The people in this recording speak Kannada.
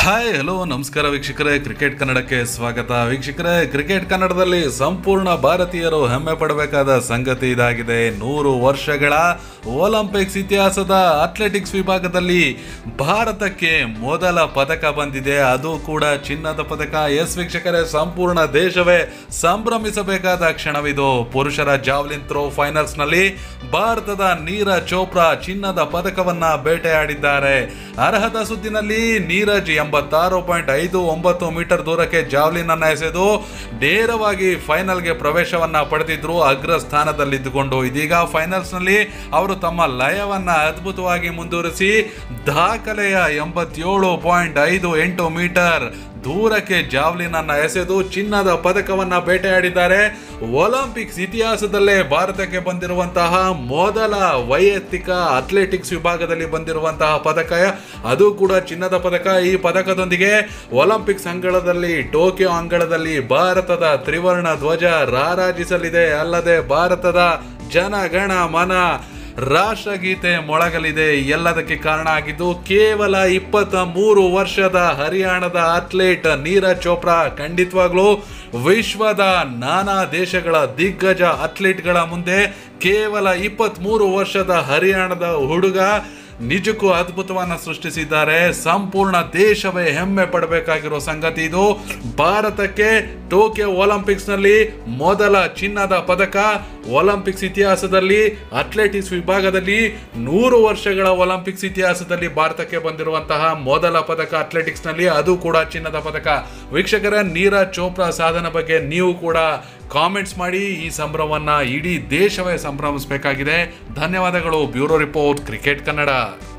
ಹಾಯ್ ಹಲೋ ನಮಸ್ಕಾರ ವೀಕ್ಷಕರೇ ಕ್ರಿಕೆಟ್ ಕನ್ನಡಕ್ಕೆ ಸ್ವಾಗತ ವೀಕ್ಷಕರೇ ಕ್ರಿಕೆಟ್ ಕನ್ನಡದಲ್ಲಿ ಸಂಪೂರ್ಣ ಭಾರತೀಯರು ಹೆಮ್ಮೆ ಪಡಬೇಕಾದ ಸಂಗತಿ ಇದಾಗಿದೆ ನೂರು ವರ್ಷಗಳ ಒಲಿಂಪಿಕ್ಸ್ ಇತಿಹಾಸದ ಅಥ್ಲೆಟಿಕ್ಸ್ ವಿಭಾಗದಲ್ಲಿ ಭಾರತಕ್ಕೆ ಮೊದಲ ಪದಕ ಬಂದಿದೆ ಅದು ಕೂಡ ಚಿನ್ನದ ಪದಕ ಎಸ್ ವೀಕ್ಷಕರೇ ಸಂಪೂರ್ಣ ದೇಶವೇ ಸಂಭ್ರಮಿಸಬೇಕಾದ ಕ್ಷಣವಿದು ಪುರುಷರ ಜಾವ್ಲಿನ್ ಥ್ರೋ ಫೈನಲ್ಸ್ನಲ್ಲಿ ಭಾರತದ ನೀರಜ್ ಚೋಪ್ರಾ ಚಿನ್ನದ ಪದಕವನ್ನ ಬೇಟೆಯಾಡಿದ್ದಾರೆ ಅರ್ಹತಾ ಸುದ್ದಿನಲ್ಲಿ ನೀರಜ್ ಎಂಬತ್ತಾರು ಪಾಯಿಂಟ್ ಐದು ಒಂಬತ್ತು ಮೀಟರ್ ದೂರಕ್ಕೆ ಜಾವ್ಲಿನ್ ಅನ್ನ ಎಸೆದು ನೇರವಾಗಿ ಫೈನಲ್ಗೆ ಪ್ರವೇಶವನ್ನ ಪಡೆದಿದ್ರು ಅಗ್ರ ಸ್ಥಾನದಲ್ಲಿದ್ದುಕೊಂಡು ಇದೀಗ ಫೈನಲ್ಸ್ ನಲ್ಲಿ ಅವರು ತಮ್ಮ ಲಯವನ್ನ ಅದ್ಭುತವಾಗಿ ಮುಂದುವರಿಸಿ ದಾಖಲೆಯ ಎಂಬತ್ತೇಳು ಪಾಯಿಂಟ್ ಐದು ಎಂಟು ಮೀಟರ್ ದೂರಕ್ಕೆ ಜಾವ್ಲಿನ್ ಅನ್ನ ಎಸೆದು ಚಿನ್ನದ ಪದಕವನ್ನ ಬೇಟೆಯಾಡಿದ್ದಾರೆ ಒಲಿಂಪಿಕ್ಸ್ ಇತಿಹಾಸದಲ್ಲೇ ಭಾರತಕ್ಕೆ ಬಂದಿರುವಂತಹ ಮೊದಲ ವೈಯಕ್ತಿಕ ಅಥ್ಲೆಟಿಕ್ಸ್ ವಿಭಾಗದಲ್ಲಿ ಬಂದಿರುವಂತಹ ಪದಕ ಅದು ಕೂಡ ಚಿನ್ನದ ಪದಕ ಈ ಪದಕದೊಂದಿಗೆ ಒಲಿಂಪಿಕ್ಸ್ ಅಂಗಳದಲ್ಲಿ ಟೋಕಿಯೋ ಅಂಗಳದಲ್ಲಿ ಭಾರತದ ತ್ರಿವರ್ಣ ಧ್ವಜ ರಾರಾಜಿಸಲಿದೆ ಅಲ್ಲದೆ ಭಾರತದ ಜನಗಣ ಮನ ರಾಷ್ಟ್ರಗೀತೆ ಮೊಳಗಲಿದೆ ಎಲ್ಲದಕ್ಕೆ ಕಾರಣ ಆಗಿದ್ದು ಕೇವಲ ಇಪ್ಪತ್ತ ಮೂರು ವರ್ಷದ ಹರಿಯಾಣದ ಅಥ್ಲೇಟ್ ನೀರಜ್ ಚೋಪ್ರಾ ಖಂಡಿತವಾಗ್ಲೂ ವಿಶ್ವದ ನಾನಾ ದೇಶಗಳ ದಿಗ್ಗಜ ಅಥ್ಲೀಟ್ಗಳ ಮುಂದೆ ಕೇವಲ ಇಪ್ಪತ್ತ್ಮೂರು ವರ್ಷದ ಹರಿಯಾಣದ ಹುಡುಗ ನಿಜಕ್ಕೂ ಅದ್ಭುತವನ್ನ ಸೃಷ್ಟಿಸಿದ್ದಾರೆ ಸಂಪೂರ್ಣ ದೇಶವೇ ಹೆಮ್ಮೆ ಪಡಬೇಕಾಗಿರೋ ಸಂಗತಿ ಇದು ಭಾರತಕ್ಕೆ ಟೋಕಿಯೋ ಒಲಿಂಪಿಕ್ಸ್ ನಲ್ಲಿ ಮೊದಲ ಚಿನ್ನದ ಪದಕ ಒಲಿಂಪಿಕ್ಸ್ ಇತಿಹಾಸದಲ್ಲಿ ಅಥ್ಲೆಟಿಕ್ಸ್ ವಿಭಾಗದಲ್ಲಿ ನೂರು ವರ್ಷಗಳ ಒಲಿಂಪಿಕ್ಸ್ ಇತಿಹಾಸದಲ್ಲಿ ಭಾರತಕ್ಕೆ ಬಂದಿರುವಂತಹ ಮೊದಲ ಪದಕ ಅಥ್ಲೆಟಿಕ್ಸ್ ನಲ್ಲಿ ಅದು ಕೂಡ ಚಿನ್ನದ ಪದಕ ವೀಕ್ಷಕರ ನೀರಜ್ ಚೋಪ್ರಾ ಸಾಧನೆ ಬಗ್ಗೆ ನೀವು ಕೂಡ ಕಾಮೆಂಟ್ಸ್ ಮಾಡಿ ಈ ಸಂಭ್ರಮವನ್ನ ಇಡೀ ದೇಶವೇ ಸಂಭ್ರಮಿಸಬೇಕಾಗಿದೆ ಧನ್ಯವಾದಗಳು ಬ್ಯೂರೋ ರಿಪೋರ್ಟ್ ಕ್ರಿಕೆಟ್ ಕನ್ನಡ